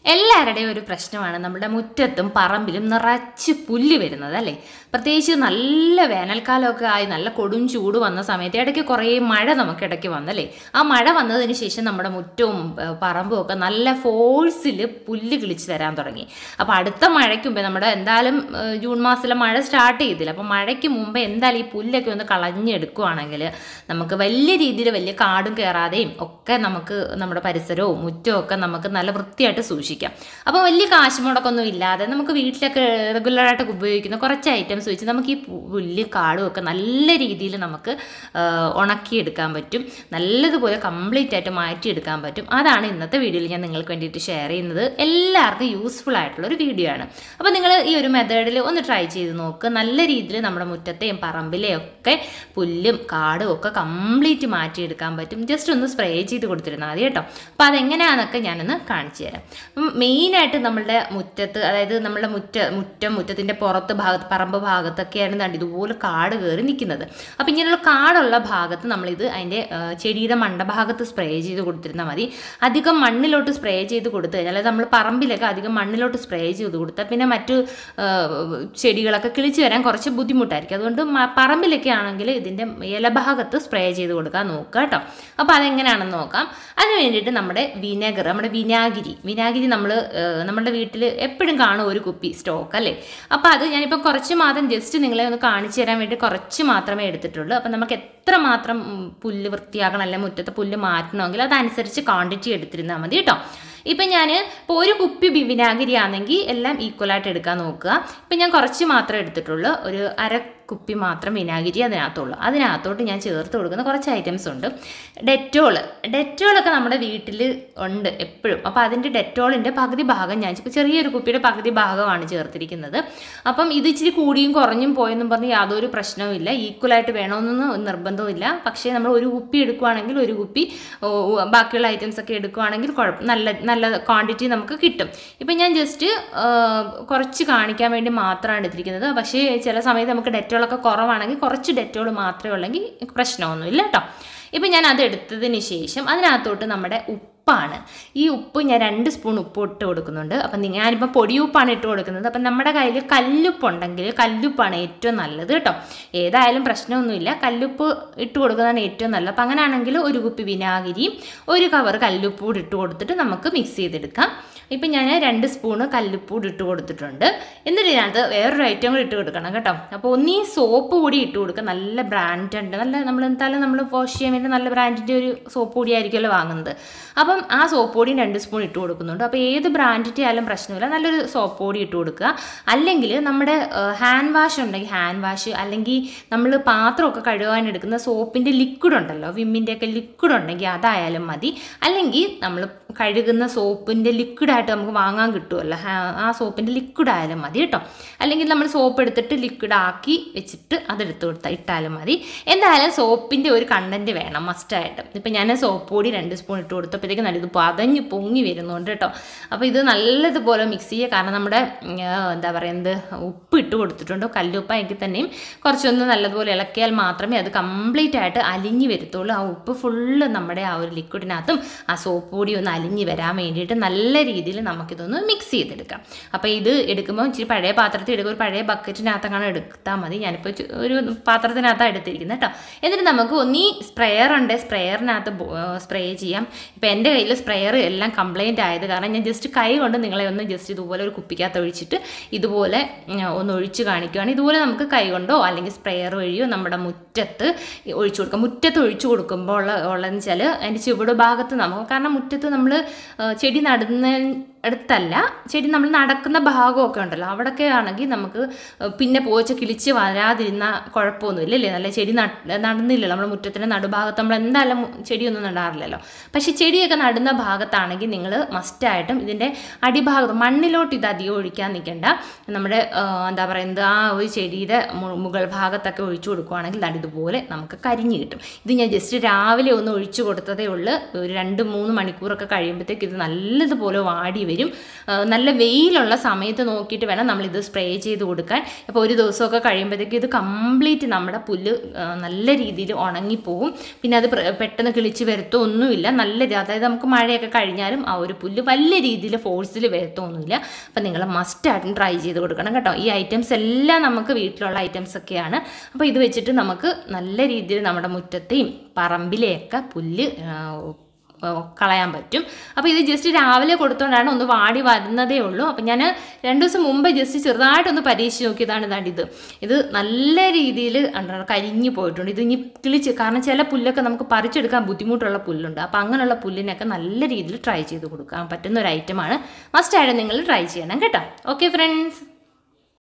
എല്ലാവരുടെയും ഒരു പ്രശ്നമാണ് നമ്മുടെ മുറ്റത്തും പറമ്പിലും നിറച്ച് പുല്ല് വരുന്നത് അല്ലേ പ്രത്യേകിച്ച് നല്ല വേനൽക്കാലമൊക്കെ ആയി നല്ല കൊടും ചൂട് വന്ന സമയത്ത് ഇടയ്ക്ക് കുറേ മഴ നമുക്ക് ഇടയ്ക്ക് വന്നല്ലേ ആ മഴ വന്നതിന് ശേഷം നമ്മുടെ മുറ്റവും ഏഹ്, പറമ്പും ഒക്കെ നല്ല ഫോഴ്സിൽ പുല്ല് കിളിച്ച് തരാൻ തുടങ്ങി അപ്പോൾ അടുത്ത മഴയ്ക്ക് മുമ്പേ നമ്മുടെ എന്തായാലും ഏഹ്, ജൂൺ മാസത്തിലെ മഴ സ്റ്റാർട്ട് ചെയ്തില്ല അപ്പോൾ മഴയ്ക്ക് മുമ്പേ എന്തായാലും ഈ പുല്ലൊക്കെ ഒന്ന് കളഞ്ഞെടുക്കുവാണെങ്കിൽ നമുക്ക് വലിയ രീതിയിൽ വലിയ കാടും കയറാതെയും ഒക്കെ നമുക്ക് നമ്മുടെ പരിസരവും മുറ്റവും ഒക്കെ നമുക്ക് നല്ല വൃത്തിയായിട്ട് സൂക്ഷിക്കാം അപ്പോൾ വലിയ കാശ് മുടക്കൊന്നും ഇല്ലാതെ നമുക്ക് വീട്ടിലൊക്കെ റെഗുലറായിട്ട് ഉപയോഗിക്കുന്ന കുറച്ച് ഐറ്റംസ് വെച്ച് നമുക്ക് ഈ പു- പുല്ല് കാടും ഒക്കെ നല്ല രീതിയിൽ നമുക്ക് ആ, ഉണക്കിയെടുക്കാൻ പറ്റും നല്ലതുപോലെ കംപ്ലീറ്റ് ആയിട്ട് മാറ്റിയെടുക്കാൻ പറ്റും അതാണ് ഇന്നത്തെ വീഡിയോയിൽ ഞാൻ നിങ്ങൾക്ക് വേണ്ടിയിട്ട് ഷെയർ ചെയ്യുന്നത് എല്ലാവർക്കും യൂസ്ഫുൾ ആയിട്ടുള്ള ഒരു വീഡിയോ ആണ് അപ്പോൾ നിങ്ങൾ ഈ ഒരു മെത്തേഡിൽ ഒന്ന് ട്രൈ ചെയ്ത് നോക്ക് നല്ല രീതിയിൽ നമ്മുടെ മുറ്റത്തെയും പറമ്പിലെയും ഒക്കെ പുല്ലും കാടും ഒക്കെ കംപ്ലീറ്റ് മാറ്റിയെടുക്കാൻ പറ്റും ജസ്റ്റ് ഒന്ന് സ്പ്രേ ചെയ്ത് കൊടുത്തിരുന്നാൽ മതി കേട്ടോ അപ്പോൾ അതെങ്ങനെയാണെന്നൊക്കെ ഞാനൊന്ന് കാണിച്ചു തരാം അപ്പം മെയിനായിട്ട് നമ്മളുടെ മുറ്റത്ത് അതായത് നമ്മളുടെ മുറ്റ മുറ്റം മുറ്റത്തിൻ്റെ പുറത്ത് ഭാഗത്ത് പറമ്പ് ഭാഗത്തൊക്കെയാണ് ദാണ്ട് ഇതുപോലെ കാട് കയറി നിൽക്കുന്നത് അപ്പോൾ ഇങ്ങനെയുള്ള കാടുള്ള ഭാഗത്ത് നമ്മളിത് അതിൻ്റെ ആ, ചെടിയുടെ മണ്ടഭാഗത്ത് സ്പ്രേ ചെയ്ത് കൊടുത്തിരുന്നാൽ മതി അധികം മണ്ണിലോട്ട് സ്പ്രേ ചെയ്ത് കൊടുത്തു കഴിഞ്ഞാൽ അതായത് നമ്മൾ പറമ്പിലൊക്കെ അധികം മണ്ണിലോട്ട് സ്പ്രേ ചെയ്ത് കൊടുത്താൽ പിന്നെ മറ്റു ആ, ചെടികളൊക്കെ കിളിച്ച് വരാൻ കുറച്ച് ബുദ്ധിമുട്ടായിരിക്കും അതുകൊണ്ട് മ- പറമ്പിലൊക്കെ ആണെങ്കിൽ ഇതിൻ്റെ ഇലഭാഗത്ത് സ്പ്രേ ചെയ്ത് കൊടുക്കാൻ നോക്കുക കേട്ടോ അപ്പോൾ അതെങ്ങനെയാണെന്ന് നോക്കാം അതിന് വേണ്ടിയിട്ട് നമ്മുടെ വിനെഗർ നമ്മുടെ വിനാഗിരി വിനാഗിരി നമ്മൾ നമ്മുടെ വീട്ടിൽ എപ്പോഴും കാണും ഒരു കുപ്പി സ്റ്റോക്ക് അല്ലേ അപ്പോൾ അത് ഞാനിപ്പോൾ കുറച്ച് മാത്രം ജസ്റ്റ് നിങ്ങളെ ഒന്ന് കാണിച്ചു തരാൻ വേണ്ടി കുറച്ച് മാത്രമേ എടുത്തിട്ടുള്ളൂ അപ്പോൾ നമുക്ക് എത്ര മാത്രം ഉം, പുല്ല് വൃത്തിയാക്കണം അല്ലെങ്കിൽ മുറ്റത്തെ പുല്ല് മാറ്റണമെങ്കിൽ അതനുസരിച്ച് ക്വാണ്ടിറ്റി എടുത്തിരുന്നാൽ മതി കേട്ടോ ഇപ്പം ഞാൻ ഇപ്പോൾ ഒരു കുപ്പി ബി- വിനാഗിരി ആണെങ്കിൽ എല്ലാം ഈക്വലായിട്ട് എടുക്കാൻ നോക്കുക ഇപ്പം ഞാൻ കുറച്ച് മാത്രമേ എടുത്തിട്ടുള്ളൂ ഒരു അര കുപ്പി മാത്രം വിനാഗിരി അതിനകത്തുള്ളൂ അതിനകത്തോട്ട് ഞാൻ ചേർത്ത് കൊടുക്കുന്ന കുറച്ച് ഐറ്റംസ് ഉണ്ട് ഡെറ്റോൾ ഡെറ്റോളൊക്കെ നമ്മുടെ വീട്ടിൽ ഉണ്ട് എപ്പോഴും അപ്പോൾ അതിൻ്റെ ഡെറ്റോളിൻ്റെ പകുതി ഭാഗം ഞാൻ ഇപ്പൊ ചെറിയൊരു കുപ്പിയുടെ പകുതി ഭാഗമാണ് ചേർത്തിരിക്കുന്നത് അപ്പം ഇത് ഇച്ചിരി കൂടിയും കുറഞ്ഞും പോയെന്നും പറഞ്ഞ് യാതൊരു പ്രശ്നവും ഇല്ല ഈക്വലായിട്ട് വേണമെന്നൊന്നും നിർബന്ധമില്ല പക്ഷേ നമ്മൾ ഒരു കുപ്പി എടുക്കുവാണെങ്കിൽ ഒരു കുപ്പി ഓ, ഓ, ബാക്കിയുള്ള ഐറ്റംസ് ഒക്കെ എടുക്കുവാണെങ്കിൽ കുഴപ്പം നല്ല നല്ല ക്വാണ്ടിറ്റി നമുക്ക് കിട്ടും ഇപ്പം ഞാൻ ജസ്റ്റ് കുറച്ച് കാണിക്കാൻ വേണ്ടി മാത്രമാണ് എടുത്തിരിക്കുന്നത് പക്ഷേ ചില സമയത്ത് നമുക്ക് ഡെറ്റോളൊക്കെ കുറവാണെങ്കിൽ കുറച്ച് ഡെറ്റോൾ മാത്രമേ ഉള്ളെങ്കിൽ പ്രശ്നമൊന്നുമില്ല കേട്ടോ ഇപ്പം ഞാൻ അത് എടുത്തതിന് ശേഷം അതിനകത്തോട്ട് നമ്മുടെ ഉപ്പാണ് ഈ ഉപ്പ് ഞാൻ രണ്ട് സ്പൂൺ ഉപ്പ് ഇട്ട് കൊടുക്കുന്നുണ്ട് അപ്പം ഞാനിപ്പോൾ പൊടിയുപ്പാണ് ഇട്ട് കൊടുക്കുന്നത് അപ്പം നമ്മുടെ കയ്യിൽ കല്ലുപ്പുണ്ടെങ്കിൽ കല്ലുപ്പാണ് ഏറ്റവും നല്ലത് കേട്ടോ ഏതായാലും പ്രശ്നമൊന്നുമില്ല കല്ലുപ്പ് ഇട്ട് കൊടുക്കുന്നതാണ് ഏറ്റവും നല്ലത് അപ്പം അങ്ങനെയാണെങ്കിൽ ഒരു കുപ്പി വിനാഗിരിയും ഒരു കവർ കല്ലുപ്പ് കൂടി ഇട്ട് കൊടുത്തിട്ട് നമുക്ക് മിക്സ് ചെയ്തെടുക്കാം ഇപ്പം ഞാൻ രണ്ട് സ്പൂണ് കല്ലുപ്പൂടി ഇട്ട് കൊടുത്തിട്ടുണ്ട് എന്നിട്ട് ഇതിനകത്ത് വേറൊരു ഐറ്റം കൂടി ഇട്ട് കൊടുക്കണം കേട്ടോ അപ്പോൾ ഒന്നീ സോപ്പ് പൊടി ഇട്ട് കൊടുക്കുക നല്ല ബ്രാൻഡ് ഉണ്ട് നല്ല നമ്മൾ എന്തായാലും നമ്മൾ വാഷ് ചെയ്യാൻ വേണ്ടി നല്ല ബ്രാൻഡിൻ്റെ ഒരു സോപ്പ് പൊടി ആയിരിക്കുമല്ലോ വാങ്ങുന്നത് അപ്പം ആ സോപ്പ് പൊടിയും രണ്ട് സ്പൂൺ ഇട്ട് കൊടുക്കുന്നുണ്ട് അപ്പോൾ ഏത് ബ്രാൻഡിൻ്റെ ആയാലും പ്രശ്നമില്ല നല്ലൊരു സോപ്പ് പൊടി ഇട്ട് കൊടുക്കുക അല്ലെങ്കിൽ നമ്മുടെ ഹാൻഡ് വാഷ് ഉണ്ടെങ്കിൽ ഹാൻഡ് വാഷ് അല്ലെങ്കിൽ നമ്മൾ പാത്രമൊക്കെ കഴുകാൻ എടുക്കുന്ന സോപ്പിൻ്റെ ലിക്വിഡ് ഉണ്ടല്ലോ വിമ്മിൻ്റെ ഒക്കെ ലിക്വിഡ് ഉണ്ടെങ്കിൽ അതായാലും മതി അല്ലെങ്കിൽ നമ്മൾ കഴുകുന്ന സോപ്പിൻ്റെ ലിക്വിഡായിട്ട് നമുക്ക് വാങ്ങാൻ കിട്ടുമല്ലോ ഹാ- ആ സോപ്പിൻ്റെ ലിക്വിഡ് ആയാലും മതി കേട്ടോ അല്ലെങ്കിൽ നമ്മൾ സോപ്പ് എടുത്തിട്ട് ലിക്വിഡ് ആക്കി വെച്ചിട്ട് അതെടുത്ത് കൊടുത്താൽ ഇട്ടാലും മതി എന്തായാലും സോപ്പിൻ്റെ ഒരു കണ്ടൻറ്റ് വേണം മസ്റ്റായിട്ട് ഇപ്പം ഞാൻ സോപ്പ് പൊടി രണ്ട് സ്പൂൺ ഇട്ട് കൊടുത്തപ്പോഴത്തേക്ക് നല്ല ഇത് പതഞ്ഞ് പൊങ്ങി വരുന്നുണ്ട് കേട്ടോ അപ്പോൾ ഇത് നല്ലതുപോലെ മിക്സ് ചെയ്യുക കാരണം നമ്മുടെ ഉം, ആ, എന്താ പറയുന്നത് ഉപ്പ് ഇട്ട് കൊടുത്തിട്ടുണ്ട് കല്ലുപ്പായെങ്കിൽ തന്നെയും കുറച്ചൊന്ന് നല്ലതുപോലെ ഇളക്കിയാൽ മാത്രമേ അത് കംപ്ലീറ്റ് ആയിട്ട് അലിഞ്ഞ് വരത്തുള്ളൂ ആ ഉപ്പ് ഫുള്ള് നമ്മുടെ ആ ഒരു ലിക്വിഡിനകത്തും ആ സോപ്പ് പൊടി ഒന്ന് അലിഞ്ഞ് വരാൻ വേണ്ടിയിട്ട് നല്ല രീതിയിൽ നമുക്കിതൊന്ന് മിക്സ് ചെയ്തെടുക്കാം അപ്പോൾ ഇത് എടുക്കുമ്പോൾ ഇച്ചിരി പഴയ പാത്രത്തിൽ എടുക്കുക ഒരു പഴയ ബക്കറ്റിനകത്തങ്ങനെ എടുത്താൽ മതി ഞാനിപ്പോൾ ചു- ഒരു പാത്രത്തിനകത്താണ് എടുത്തിരിക്കുന്നത് കേട്ടോ എന്നിട്ട് നമുക്ക് ഒന്നീ സ്പ്രെയർ ഉണ്ട് സ്പ്രെയറിനകത്ത് സ്പ്രേ ചെയ്യാം ഇപ്പോൾ എൻ്റെ കയ്യിൽ സ്പ്രെയർ എല്ലാം കംപ്ലൈൻറ്റ് ആയത് കാരണം ഞാൻ ജസ്റ്റ് കൈ കൊണ്ട് നിങ്ങളെ ഒന്ന് ജസ്റ്റ് ഇതുപോലെ ഒരു കുപ്പിക്കകത്ത് ഒഴിച്ചിട്ട് ഇതുപോലെ ഉം, ഒന്ന് ഒഴിച്ച് കാണിക്കുകയാണ് ഇതുപോലെ നമുക്ക് കൈ കൊണ്ടോ അല്ലെങ്കിൽ സ്പ്രെയർ വഴിയോ നമ്മുടെ മുറ്റത്ത് ഒഴിച്ചു കൊടുക്കാം മുറ്റത്ത് ഒഴിച്ചു കൊടുക്കുമ്പോൾ ഉള്ള ഉള്ളതെന്ന് വെച്ചാൽ അതിൻ്റെ ചുവട് ഭാഗത്ത് നമുക്ക് കാരണം മുറ്റത്ത് നമ്മൾ ചെടി നടുന്ന അടുത്തല്ല ചെടി നമ്മൾ നടക്കുന്ന ഭാഗമൊക്കെ ഉണ്ടല്ലോ അവിടെയൊക്കെ ആണെങ്കിൽ നമുക്ക് പിന്നെ പോച്ച കിളിച്ച് വരാതിരുന്ന കുഴപ്പമൊന്നുമില്ല അല്ലേ നല്ല ചെടി നട്ട് നടന്നില്ലല്ലോ നമ്മുടെ മുറ്റത്തിൻ്റെ നടുഭാഗത്ത് നമ്മൾ എന്തായാലും ചെടിയൊന്നും നടാറില്ലല്ലോ പക്ഷേ ചെടിയൊക്കെ നടുന്ന ഭാഗത്താണെങ്കിൽ നിങ്ങൾ മസ്റ്റായിട്ടും ഇതിൻ്റെ അടിഭാഗത്ത് മണ്ണിലോട്ട് ഇത് അധികം ഒഴിക്കാൻ നിൽക്കേണ്ട നമ്മുടെ ആ, എന്താ പറയുന്നത് ആ ഒരു ചെടിയുടെ മു- മുകൾ ഭാഗത്തൊക്കെ ഒഴിച്ചു കൊടുക്കുവാണെങ്കിൽ ദാ ഇതുപോലെ നമുക്ക് കരിഞ്ഞ് കിട്ടും ഇത് ഞാൻ ജസ്റ്റ് രാവിലെ ഒന്ന് ഒഴിച്ചു കൊടുത്തതേ ഉള്ളൂ ഒരു രണ്ട് മൂന്ന് മണിക്കൂറൊക്കെ കഴിയുമ്പോഴത്തേക്ക് ഇത് നല്ലതുപോലെ വാടി വരും ആ, നല്ല വെയിലുള്ള സമയത്ത് നോക്കിയിട്ട് വേണം നമ്മളിത് സ്പ്രേ ചെയ്ത് കൊടുക്കാൻ അപ്പോൾ ഒരു ദിവസമൊക്കെ കഴിയുമ്പോഴത്തേക്കും ഇത് കംപ്ലീറ്റ് നമ്മുടെ പുല്ല് ആ, നല്ല രീതിയിൽ ഉണങ്ങിപ്പോവും പിന്നെ അത് പ്ര- പെട്ടെന്ന് കിളിച്ച് വരുത്തോ ഒന്നുമില്ല നല്ല രീ- അതായത് നമുക്ക് മഴയൊക്കെ കഴിഞ്ഞാലും ആ ഒരു പുല്ല് വലിയ രീതിയിൽ ഫോഴ്സിൽ വരുത്തൊന്നുമില്ല അപ്പം നിങ്ങൾ മസ്റ്റായിട്ടും ട്രൈ ചെയ്ത് കൊടുക്കണം കേട്ടോ ഈ ഐറ്റംസ് എല്ലാം നമുക്ക് വീട്ടിലുള്ള ഐറ്റംസ് ഒക്കെയാണ് അപ്പോൾ ഇത് വെച്ചിട്ട് നമുക്ക് നല്ല രീതിയിൽ നമ്മുടെ മുറ്റത്തെയും പറമ്പിലെയൊക്കെ പുല്ല് ആ, ആ, കളയാൻ പറ്റും അപ്പോൾ ഇത് ജസ്റ്റ് രാവിലെ കൊടുത്തോണ്ടാണ് ഒന്ന് വാടി വരുന്നതേ ഉള്ളൂ അപ്പം ഞാൻ രണ്ട് ദിവസം മുമ്പ് ജസ്റ്റ് ചെറുതായിട്ടൊന്ന് പരീക്ഷിച്ച് നോക്കിയതാണ് ഇതാണ്ട് ഇത് ഇത് നല്ല രീതിയിൽ കരിഞ്ഞു പോയിട്ടുണ്ട് ഇത് ഇനി കിളിച്ച് കാരണം ചില പുല്ലൊക്കെ നമുക്ക് പറിച്ചെടുക്കാൻ ബുദ്ധിമുട്ടുള്ള പുല്ലുണ്ട് അപ്പോൾ അങ്ങനെയുള്ള പുല്ലിനൊക്കെ നല്ല രീതിയിൽ ട്രൈ ചെയ്ത് കൊടുക്കാൻ പറ്റുന്ന ഒരു ഐറ്റമാണ് മസ്റ്റായിട്ട് നിങ്ങൾ ട്രൈ ചെയ്യണം കേട്ടോ ഓക്കെ ഫ്രണ്ട്സ്